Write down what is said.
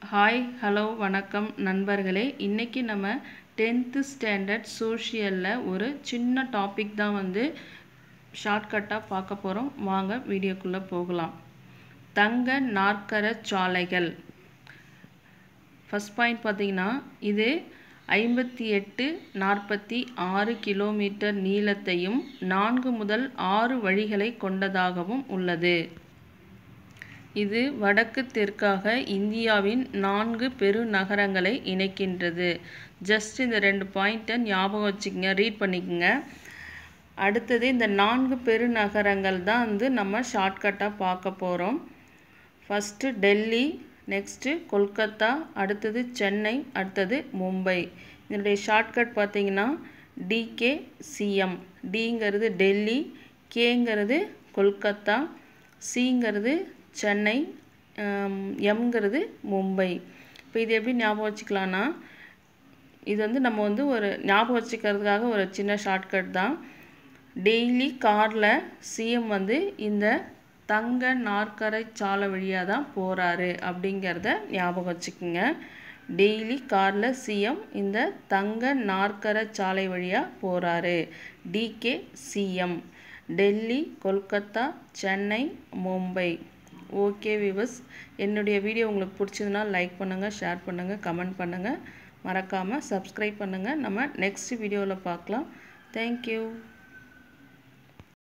hi hello வணக்கம் நண்பர்களே இன்றைக்கி நம்ம டென்த்து ஸ்டாண்டர்ட் சோஷியலில் ஒரு சின்ன டாபிக் தான் வந்து ஷார்ட்கட்டாக பார்க்க போகிறோம் வாங்க வீடியோக்குள்ளே போகலாம் தங்க நாற்கர சாலைகள் ஃபஸ்ட் பாயிண்ட் பார்த்தீங்கன்னா இது ஐம்பத்தி எட்டு நாற்பத்தி ஆறு கிலோமீட்டர் நீளத்தையும் நான்கு முதல் ஆறு வழிகளை கொண்டதாகவும் உள்ளது இது வடக்கு தெற்காக இந்தியாவின் நான்கு பெருநகரங்களை இணைக்கின்றது ஜஸ்ட் இந்த ரெண்டு பாயிண்ட்டை ஞாபகம் வச்சுக்கங்க ரீட் பண்ணிக்கோங்க அடுத்தது இந்த நான்கு பெருநகரங்கள் தான் வந்து நம்ம ஷார்ட்கட்டாக பார்க்க போகிறோம் ஃபஸ்ட்டு டெல்லி நெக்ஸ்ட்டு கொல்கத்தா அடுத்தது சென்னை அடுத்தது மும்பை இதனுடைய ஷார்ட்கட் பார்த்தீங்கன்னா டிகே சிஎம் டிங்கிறது டெல்லி கேங்கிறது கொல்கத்தா சிங்கிறது சென்னை எம்ங்கிறது மும்பை இப்போ இது எப்படி ஞாபகம் வச்சுக்கலான்னா இது வந்து நம்ம வந்து ஒரு ஞாபகம் வச்சுக்கிறதுக்காக ஒரு சின்ன ஷார்ட்கட் தான் டெய்லி காரில் சிஎம் வந்து இந்த தங்க நாற்கரை சாலை வழியாக தான் போகிறாரு அப்படிங்கிறத ஞாபகம் வச்சுக்கோங்க டெய்லி காரில் சிஎம் இந்த தங்க நாற்கர சாலை வழியாக போகிறாரு D K C M Delhi Kolkata Chennai Mumbai okay விவஸ் என்னுடைய வீடியோ உங்களுக்கு பிடிச்சதுன்னா லைக் பண்ணுங்கள் ஷேர் பண்ணுங்கள் கமெண்ட் பண்ணுங்கள் மறக்காமல் சப்ஸ்கிரைப் பண்ணுங்கள் நம்ம நெக்ஸ்ட் வீடியோவில் பார்க்கலாம் தேங்க்யூ